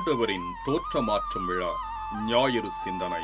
ஆண்டவரின் தோற்றமாற்றும் விழா ஞாயிறு சிந்தனை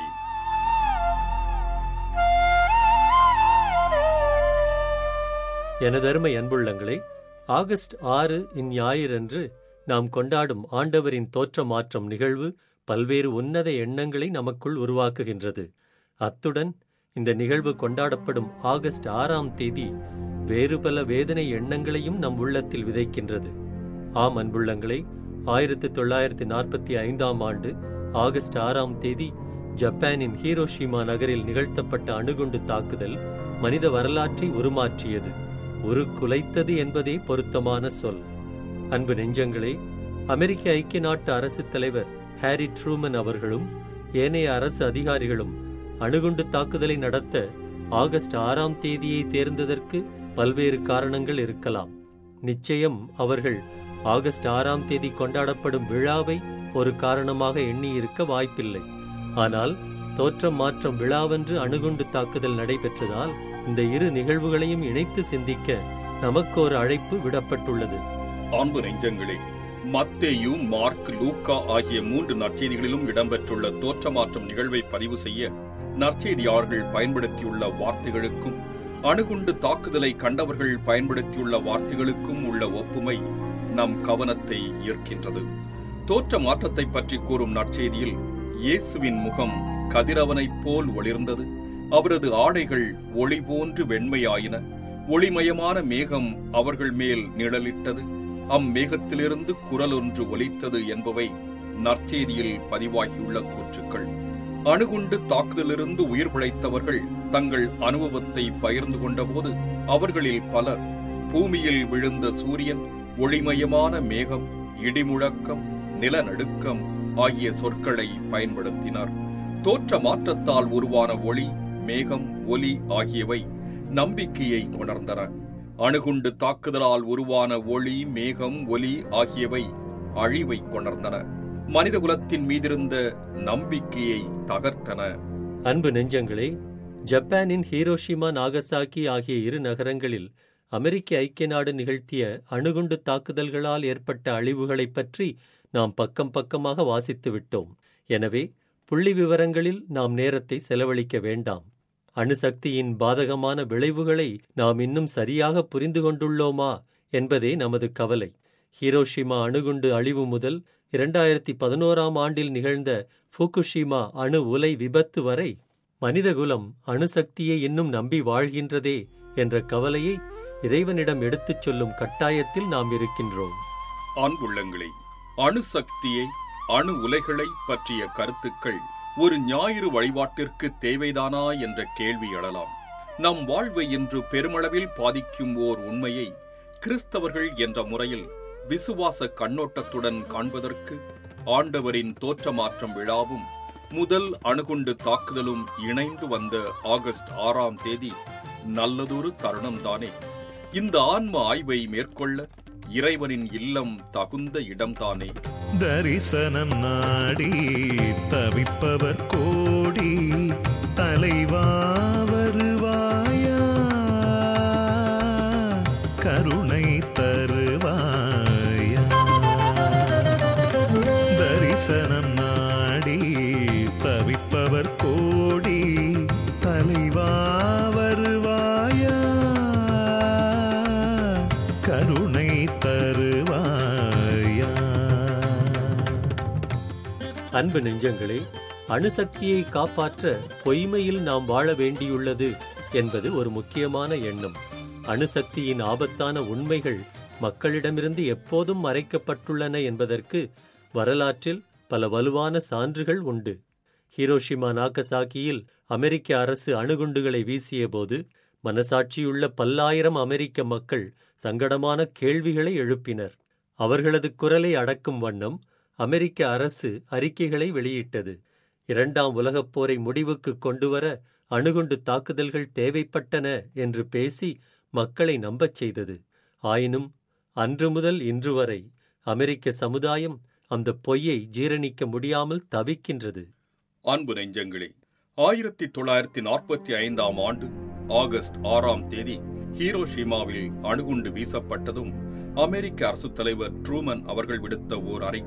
எனதருமை அன்புள்ளங்களே ஆகஸ்ட் ஆறு இந்ஞாயிறன்று நாம் கொண்டாடும் ஆண்டவரின் தோற்ற மாற்றம் நிகழ்வு பல்வேறு உன்னத எண்ணங்களை நமக்குள் உருவாக்குகின்றது அத்துடன் இந்த நிகழ்வு கொண்டாடப்படும் ஆகஸ்ட் ஆறாம் தேதி வேறு பல வேதனை எண்ணங்களையும் நம் உள்ளத்தில் விதைக்கின்றது ஆம் அன்புள்ளங்களே ஆயிரத்தி தொள்ளாயிரத்தி நாற்பத்தி ஐந்தாம் ஆண்டு ஆகஸ்ட் ஆறாம் தேதி ஜப்பானின் ஹீரோஷிமா நகரில் நிகழ்த்தப்பட்ட அணுகுண்டு தாக்குதல் மனித வரலாற்றை உருமாற்றியது ஒரு குலைத்தது என்பதே பொருத்தமான சொல் அன்பு நெஞ்சங்களே அமெரிக்க ஐக்கிய நாட்டு அரசுத் தலைவர் ஹாரி ட்ரூமன் அவர்களும் ஏனைய அரசு அதிகாரிகளும் அணுகுண்டு தாக்குதலை நடத்த ஆகஸ்ட் ஆறாம் தேதியை தேர்ந்ததற்கு பல்வேறு காரணங்கள் இருக்கலாம் நிச்சயம் அவர்கள் ஆகஸ்ட் ஆறாம் தேதி கொண்டாடப்படும் விழாவை ஒரு காரணமாக எண்ணியிருக்க வாய்ப்பில்லை ஆனால் தோற்றம் மாற்றம் விழாவென்று அணுகுண்டு தாக்குதல் நடைபெற்றதால் இந்த இரு நிகழ்வுகளையும் இணைத்து சிந்திக்க நமக்கு ஒரு அழைப்பு விடப்பட்டுள்ளது அன்பு நெஞ்சங்களே மத்தேயு மார்க் லூக்கா ஆகிய மூன்று நற்செய்திகளிலும் இடம்பெற்றுள்ள தோற்றமாற்றும் நிகழ்வை பதிவு செய்ய நற்செய்தியாளர்கள் பயன்படுத்தியுள்ள வார்த்தைகளுக்கும் அணுகுண்டு தாக்குதலை கண்டவர்கள் பயன்படுத்தியுள்ள வார்த்தைகளுக்கும் உள்ள ஒப்புமை நம் கவனத்தை ஈர்க்கின்றது தோற்ற மாற்றத்தை பற்றி கூறும் நற்செய்தியில் இயேசுவின் முகம் கதிரவனைப் போல் ஒளிர்ந்தது அவரது ஆடைகள் ஒளி போன்று வெண்மையாயின ஒளிமயமான மேகம் அவர்கள் மேல் நிழலிட்டது அம்மேகத்திலிருந்து குரல் ஒன்று ஒலித்தது என்பவை நற்செய்தியில் பதிவாகியுள்ள கூற்றுக்கள் அணுகுண்டு தாக்குதலிருந்து உயிர் பிழைத்தவர்கள் தங்கள் அனுபவத்தை பகிர்ந்து கொண்டபோது அவர்களில் பலர் பூமியில் விழுந்த சூரியன் ஒளிமயமான மேகம் இடிமுழக்கம் நிலநடுக்கம் ஆகிய சொற்களை பயன்படுத்தினார் தோற்ற மாற்றத்தால் உருவான ஒளி மேகம் ஒலி ஆகியவை நம்பிக்கையை கொணர்ந்தன அணுகுண்டு தாக்குதலால் உருவான ஒளி மேகம் ஒலி ஆகியவை அழிவை கொணர்ந்தன மனிதகுலத்தின் மீதிருந்த நம்பிக்கையை தகர்த்தன அன்பு நெஞ்சங்களே ஜப்பானின் ஹீரோஷிமா நாகசாக்கி ஆகிய இரு நகரங்களில் அமெரிக்க ஐக்கிய நாடு நிகழ்த்திய அணுகுண்டு தாக்குதல்களால் ஏற்பட்ட அழிவுகளைப் பற்றி நாம் பக்கம் பக்கமாக வாசித்து விட்டோம் எனவே புள்ளி விவரங்களில் நாம் நேரத்தை செலவழிக்க வேண்டாம் அணுசக்தியின் பாதகமான விளைவுகளை நாம் இன்னும் சரியாக புரிந்து கொண்டுள்ளோமா என்பதே நமது கவலை ஹீரோஷிமா அணுகுண்டு அழிவு முதல் இரண்டாயிரத்தி பதினோராம் ஆண்டில் நிகழ்ந்த ஃபுகுஷிமா அணு உலை விபத்து வரை மனிதகுலம் அணுசக்தியை இன்னும் நம்பி வாழ்கின்றதே என்ற கவலையை இறைவனிடம் எடுத்துச் சொல்லும் கட்டாயத்தில் நாம் இருக்கின்றோம் அன்புள்ளங்களே அணுசக்தியை அணு உலைகளை பற்றிய கருத்துக்கள் ஒரு ஞாயிறு வழிபாட்டிற்கு தேவைதானா என்ற கேள்வி எழலாம் நம் வாழ்வை இன்று பெருமளவில் பாதிக்கும் ஓர் உண்மையை கிறிஸ்தவர்கள் என்ற முறையில் விசுவாச கண்ணோட்டத்துடன் காண்பதற்கு ஆண்டவரின் தோற்றமாற்றம் விழாவும் முதல் அணுகுண்டு தாக்குதலும் இணைந்து வந்த ஆகஸ்ட் ஆறாம் தேதி நல்லதொரு தருணம்தானே இந்த ஆன்ம ஆய்வை மேற்கொள்ள இறைவனின் இல்லம் தகுந்த இடம்தானே தரிசனம் நாடி தவிப்பவர் கோடி தலைவா வருவாயா கருணை தருவாயா தரிசனம் நாடி தவிப்பவர் கோடி தலைவா வருவாயா கருணை தருவாயா அன்பு நெஞ்சங்களே அணுசக்தியை காப்பாற்ற பொய்மையில் நாம் வாழ வேண்டியுள்ளது என்பது ஒரு முக்கியமான எண்ணம் அணுசக்தியின் ஆபத்தான உண்மைகள் மக்களிடமிருந்து எப்போதும் மறைக்கப்பட்டுள்ளன என்பதற்கு வரலாற்றில் பல வலுவான சான்றுகள் உண்டு ஹீரோஷிமா நாகசாக்கியில் அமெரிக்க அரசு அணுகுண்டுகளை வீசியபோது மனசாட்சியுள்ள பல்லாயிரம் அமெரிக்க மக்கள் சங்கடமான கேள்விகளை எழுப்பினர் அவர்களது குரலை அடக்கும் வண்ணம் அமெரிக்க அரசு அறிக்கைகளை வெளியிட்டது இரண்டாம் உலகப் போரை முடிவுக்கு கொண்டுவர அணுகுண்டு தாக்குதல்கள் தேவைப்பட்டன என்று பேசி மக்களை நம்பச் செய்தது ஆயினும் அன்று முதல் இன்று வரை அமெரிக்க சமுதாயம் அந்த பொய்யை ஜீரணிக்க முடியாமல் தவிக்கின்றது அன்பு நெஞ்சங்களே ஆயிரத்தி தொள்ளாயிரத்தி நாற்பத்தி ஐந்தாம் ஆண்டு ஆகஸ்ட் ஆறாம் தேதி ஹீரோஷிமாவில் அணுகுண்டு வீசப்பட்டதும் அமெரிக்க அரசுத் தலைவர் ட்ரூமன் அவர்கள் விடுத்த ஓர் அறிக்கை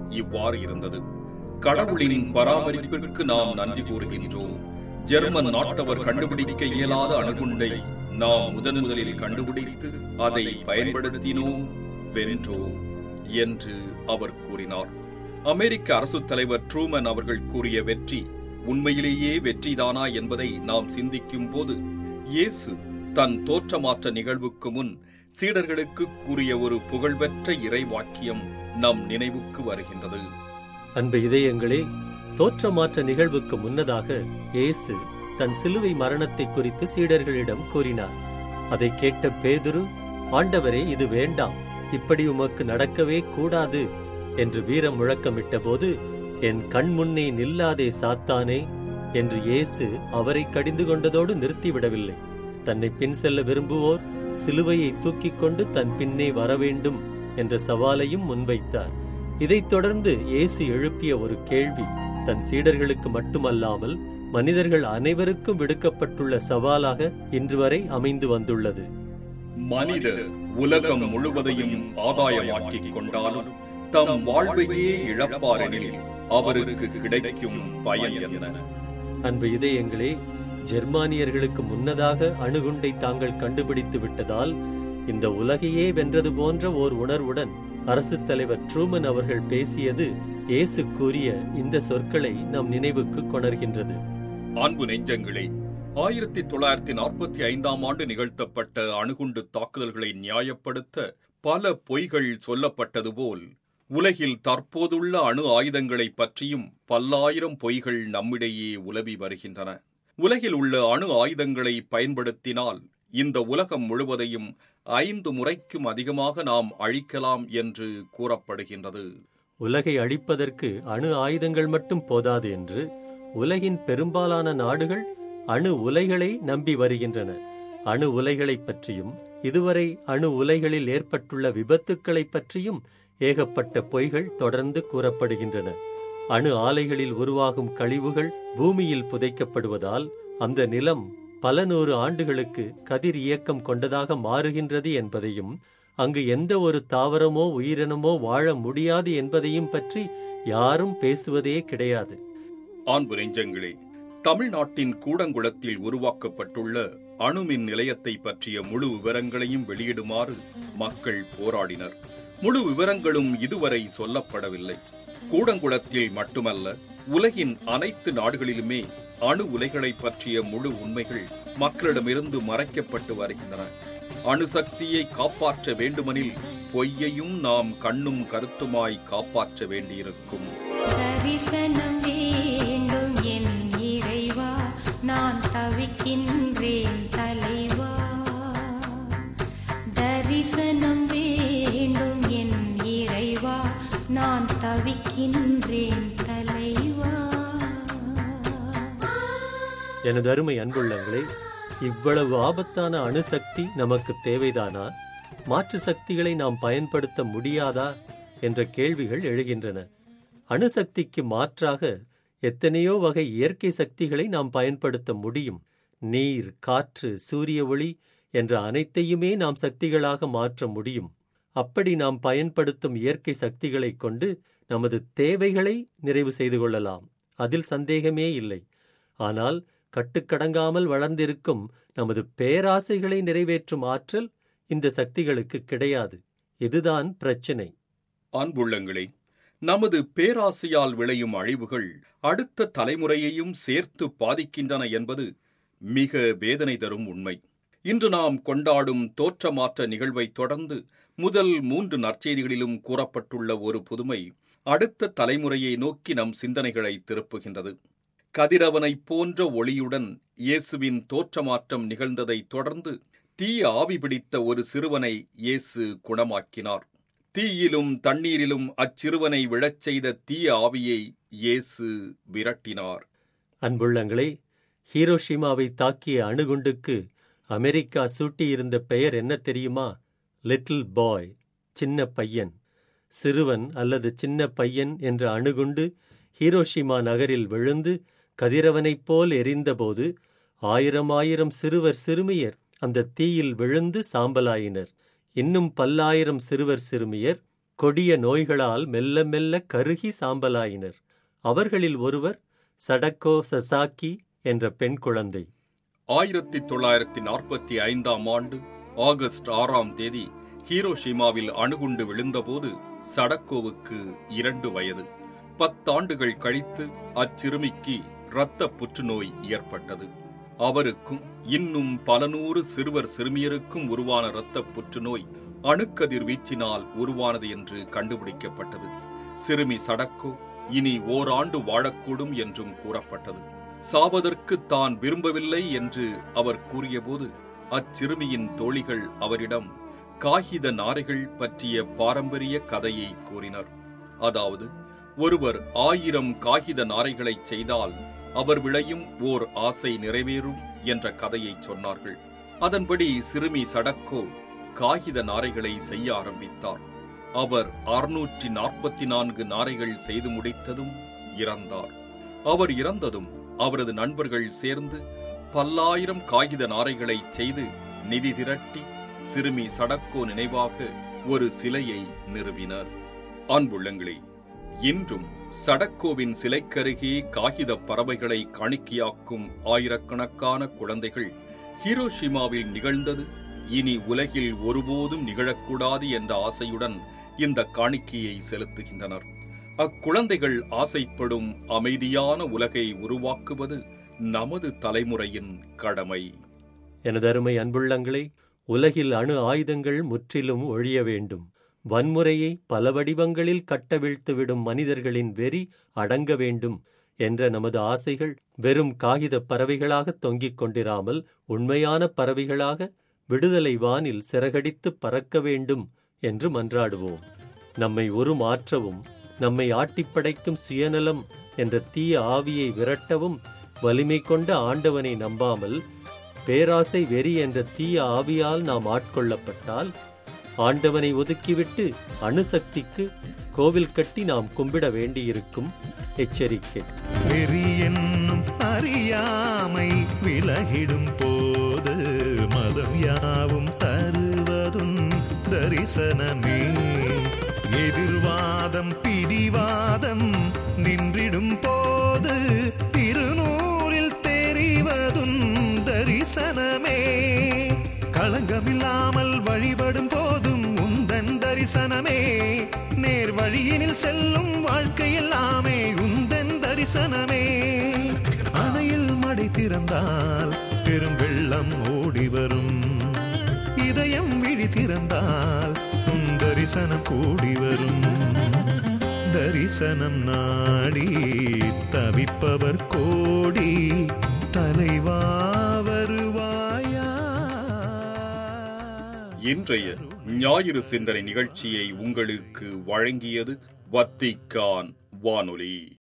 இவ்வாறு இருந்தது கடவுளின் பராமரிப்பிற்கு நாம் நன்றி கூறுகின்றோம் ஜெர்மன் நாட்டவர் கண்டுபிடிக்க இயலாத அணுகுண்டை நாம் முதன் முதலில் கண்டுபிடித்து அதை பயன்படுத்தினோம் வென்றோம் என்று அவர் கூறினார் அமெரிக்க அரசுத் தலைவர் ட்ரூமன் அவர்கள் கூறிய வெற்றி உண்மையிலேயே வெற்றிதானா என்பதை நாம் சிந்திக்கும் போது இயேசு தன் தோற்றமாற்ற நிகழ்வுக்கு முன் சீடர்களுக்கு கூறிய ஒரு புகழ்பெற்ற இறைவாக்கியம் நம் நினைவுக்கு வருகின்றது அன்பு இதயங்களே தோற்றமாற்ற நிகழ்வுக்கு முன்னதாக இயேசு தன் சிலுவை மரணத்தை குறித்து சீடர்களிடம் கூறினார் அதை கேட்ட பேதுரு ஆண்டவரே இது வேண்டாம் இப்படி உமக்கு நடக்கவே கூடாது என்று வீரம் முழக்கமிட்டபோது என் கண் முன்னே நில்லாதே சாத்தானே என்று இயேசு அவரை கடிந்து கொண்டதோடு நிறுத்திவிடவில்லை தன்னை பின் செல்ல விரும்புவோர் சிலுவையை தூக்கிக் கொண்டு தன் பின்னே வரவேண்டும் என்ற சவாலையும் முன்வைத்தார் இதைத் தொடர்ந்து இயேசு எழுப்பிய ஒரு கேள்வி தன் சீடர்களுக்கு மட்டுமல்லாமல் மனிதர்கள் அனைவருக்கும் விடுக்கப்பட்டுள்ள சவாலாக இன்று வரை அமைந்து வந்துள்ளது மனிதர் உலகம் முழுவதையும் ஆதாயமாக்கிக் கொண்டாலும் தம் வாழ்வையே இழப்பாரெனில் அவருக்கு கிடைக்கும் பயன் என்ன அன்பு இதயங்களே ஜெர்மானியர்களுக்கு முன்னதாக அணுகுண்டை தாங்கள் கண்டுபிடித்து விட்டதால் இந்த உலகையே வென்றது போன்ற ஓர் உணர்வுடன் அரசுத் தலைவர் ட்ரூமன் அவர்கள் பேசியது இயேசு கூறிய இந்த சொற்களை நம் நினைவுக்கு கொணர்கின்றது அன்பு நெஞ்சங்களே ஆயிரத்தி தொள்ளாயிரத்தி நாற்பத்தி ஐந்தாம் ஆண்டு நிகழ்த்தப்பட்ட அணுகுண்டு தாக்குதல்களை நியாயப்படுத்த பல பொய்கள் சொல்லப்பட்டது போல் உலகில் தற்போதுள்ள அணு ஆயுதங்களைப் பற்றியும் பல்லாயிரம் பொய்கள் நம்மிடையே உலவி வருகின்றன உலகில் உள்ள அணு ஆயுதங்களை பயன்படுத்தினால் இந்த உலகம் முழுவதையும் ஐந்து முறைக்கும் அதிகமாக நாம் அழிக்கலாம் என்று கூறப்படுகின்றது உலகை அழிப்பதற்கு அணு ஆயுதங்கள் மட்டும் போதாது என்று உலகின் பெரும்பாலான நாடுகள் அணு உலைகளை நம்பி வருகின்றன அணு உலைகளைப் பற்றியும் இதுவரை அணு உலைகளில் ஏற்பட்டுள்ள விபத்துக்களைப் பற்றியும் ஏகப்பட்ட பொய்கள் தொடர்ந்து கூறப்படுகின்றன அணு ஆலைகளில் உருவாகும் கழிவுகள் பூமியில் புதைக்கப்படுவதால் அந்த நிலம் பல நூறு ஆண்டுகளுக்கு கதிர் இயக்கம் கொண்டதாக மாறுகின்றது என்பதையும் அங்கு எந்த ஒரு தாவரமோ உயிரினமோ வாழ முடியாது என்பதையும் பற்றி யாரும் பேசுவதே கிடையாது ஆண்பு நெஞ்சங்களே தமிழ்நாட்டின் கூடங்குளத்தில் உருவாக்கப்பட்டுள்ள அணுமின் நிலையத்தை பற்றிய முழு விவரங்களையும் வெளியிடுமாறு மக்கள் போராடினர் முழு விவரங்களும் இதுவரை சொல்லப்படவில்லை கூடங்குளத்தில் மட்டுமல்ல உலகின் அனைத்து நாடுகளிலுமே அணு உலைகளை பற்றிய முழு உண்மைகள் மக்களிடமிருந்து மறைக்கப்பட்டு வருகின்றன அணுசக்தியை காப்பாற்ற வேண்டுமெனில் பொய்யையும் நாம் கண்ணும் கருத்துமாய் காப்பாற்ற வேண்டியிருக்கும் தரிசனம் வேண்டும் என் இறைவா நான் தவிக்கின்றேன் தலைவா தரிசனம் வேண்டும் என் இறைவா நான் தவிக்கின்றேன் தலைவா எனது அருமை அன்புள்ளங்களே இவ்வளவு ஆபத்தான அணுசக்தி நமக்கு தேவைதானா மாற்று சக்திகளை நாம் பயன்படுத்த முடியாதா என்ற கேள்விகள் எழுகின்றன அணுசக்திக்கு மாற்றாக எத்தனையோ வகை இயற்கை சக்திகளை நாம் பயன்படுத்த முடியும் நீர் காற்று சூரிய ஒளி என்ற அனைத்தையுமே நாம் சக்திகளாக மாற்ற முடியும் அப்படி நாம் பயன்படுத்தும் இயற்கை சக்திகளைக் கொண்டு நமது தேவைகளை நிறைவு செய்து கொள்ளலாம் அதில் சந்தேகமே இல்லை ஆனால் கட்டுக்கடங்காமல் வளர்ந்திருக்கும் நமது பேராசைகளை நிறைவேற்றும் ஆற்றல் இந்த சக்திகளுக்கு கிடையாது இதுதான் பிரச்சினை அன்புள்ளங்களே நமது பேராசையால் விளையும் அழிவுகள் அடுத்த தலைமுறையையும் சேர்த்து பாதிக்கின்றன என்பது மிக வேதனை தரும் உண்மை இன்று நாம் கொண்டாடும் தோற்றமாற்ற நிகழ்வைத் தொடர்ந்து முதல் மூன்று நற்செய்திகளிலும் கூறப்பட்டுள்ள ஒரு புதுமை அடுத்த தலைமுறையை நோக்கி நம் சிந்தனைகளை திருப்புகின்றது கதிரவனைப் போன்ற ஒளியுடன் இயேசுவின் தோற்றமாற்றம் நிகழ்ந்ததைத் தொடர்ந்து தீய ஆவி பிடித்த ஒரு சிறுவனை இயேசு குணமாக்கினார் தீயிலும் தண்ணீரிலும் அச்சிறுவனை விழச் செய்த தீய ஆவியை இயேசு விரட்டினார் அன்புள்ளங்களே ஹீரோஷிமாவை தாக்கிய அணுகுண்டுக்கு அமெரிக்கா சூட்டியிருந்த பெயர் என்ன தெரியுமா லிட்டில் பாய் சின்ன பையன் சிறுவன் அல்லது சின்ன பையன் என்ற அணுகுண்டு ஹீரோஷிமா நகரில் விழுந்து கதிரவனைப் போல் எரிந்தபோது ஆயிரம் ஆயிரம் சிறுவர் சிறுமியர் அந்த தீயில் விழுந்து சாம்பலாயினர் இன்னும் பல்லாயிரம் சிறுவர் சிறுமியர் கொடிய நோய்களால் மெல்ல மெல்ல கருகி சாம்பலாயினர் அவர்களில் ஒருவர் சடக்கோ சசாக்கி என்ற பெண் குழந்தை ஆயிரத்தி தொள்ளாயிரத்தி நாற்பத்தி ஐந்தாம் ஆண்டு ஆகஸ்ட் ஆறாம் தேதி ஹீரோஷிமாவில் அணுகுண்டு விழுந்தபோது சடக்கோவுக்கு இரண்டு வயது பத்தாண்டுகள் கழித்து அச்சிறுமிக்கு இரத்த புற்றுநோய் ஏற்பட்டது அவருக்கும் இன்னும் பல நூறு சிறுவர் சிறுமியருக்கும் உருவான இரத்த புற்றுநோய் அணுக்கதிர் வீச்சினால் உருவானது என்று கண்டுபிடிக்கப்பட்டது சிறுமி சடக்கோ இனி ஓராண்டு வாழக்கூடும் என்றும் கூறப்பட்டது சாவதற்கு தான் விரும்பவில்லை என்று அவர் கூறியபோது அச்சிறுமியின் தோழிகள் அவரிடம் காகித நாரைகள் பற்றிய பாரம்பரிய கதையை கூறினர் அதாவது ஒருவர் ஆயிரம் காகித நாரைகளைச் செய்தால் அவர் விளையும் ஓர் ஆசை நிறைவேறும் என்ற கதையை சொன்னார்கள் அதன்படி சிறுமி சடக்கோ காகித நாரைகளை செய்ய ஆரம்பித்தார் அவர் அறுநூற்றி நாற்பத்தி நான்கு நாரைகள் செய்து முடித்ததும் இறந்தார் அவர் இறந்ததும் அவரது நண்பர்கள் சேர்ந்து பல்லாயிரம் காகித நாரைகளை செய்து நிதி திரட்டி சிறுமி சடக்கோ நினைவாக ஒரு சிலையை நிறுவினர் அன்புள்ளங்களே இன்றும் சடக்கோவின் சிலைக்கருகே காகித பறவைகளை காணிக்கையாக்கும் ஆயிரக்கணக்கான குழந்தைகள் ஹீரோஷிமாவில் நிகழ்ந்தது இனி உலகில் ஒருபோதும் நிகழக்கூடாது என்ற ஆசையுடன் இந்த காணிக்கையை செலுத்துகின்றனர் அக்குழந்தைகள் ஆசைப்படும் அமைதியான உலகை உருவாக்குவது நமது தலைமுறையின் கடமை எனதருமை அன்புள்ளங்களே உலகில் அணு ஆயுதங்கள் முற்றிலும் ஒழிய வேண்டும் வன்முறையை பல வடிவங்களில் கட்டவிழ்த்துவிடும் மனிதர்களின் வெறி அடங்க வேண்டும் என்ற நமது ஆசைகள் வெறும் காகிதப் பறவைகளாக தொங்கிக் கொண்டிராமல் உண்மையான பறவைகளாக விடுதலை வானில் சிறகடித்து பறக்க வேண்டும் என்று மன்றாடுவோம் நம்மை உருமாற்றவும் நம்மை ஆட்டிப்படைக்கும் சுயநலம் என்ற தீய ஆவியை விரட்டவும் வலிமை கொண்ட ஆண்டவனை நம்பாமல் பேராசை வெறி என்ற தீய ஆவியால் நாம் ஆட்கொள்ளப்பட்டால் ஆண்டவனை ஒதுக்கிவிட்டு அணுசக்திக்கு கோவில் கட்டி நாம் கும்பிட வேண்டியிருக்கும் எச்சரிக்கை வெறி என்னும் அறியாமை விலகிடும் போது மதம் யாவும் தருவதும் தரிசனமே எதிர்வாதம் பிடிவாதம் நின்றிடும் போது திருநூலில் தெரிவதும் தரிசனமே களங்கமில்லாமல் வழிபடும் போதும் உந்தன் தரிசனமே நேர் வழியினில் செல்லும் வாழ்க்கை எல்லாமே உந்தன் தரிசனமே அணையில் மடை திறந்தால் பெரும் வெள்ளம் ஓடி வரும் இதயம் விழி திறந்தால் உன் தரிசனம் கூடி வரும் தரிசனம் நாடி தவிப்பவர் கோடி தலைவா வருவாயா இன்றைய ஞாயிறு சிந்தனை நிகழ்ச்சியை உங்களுக்கு வழங்கியது வத்திக்கான் வானொலி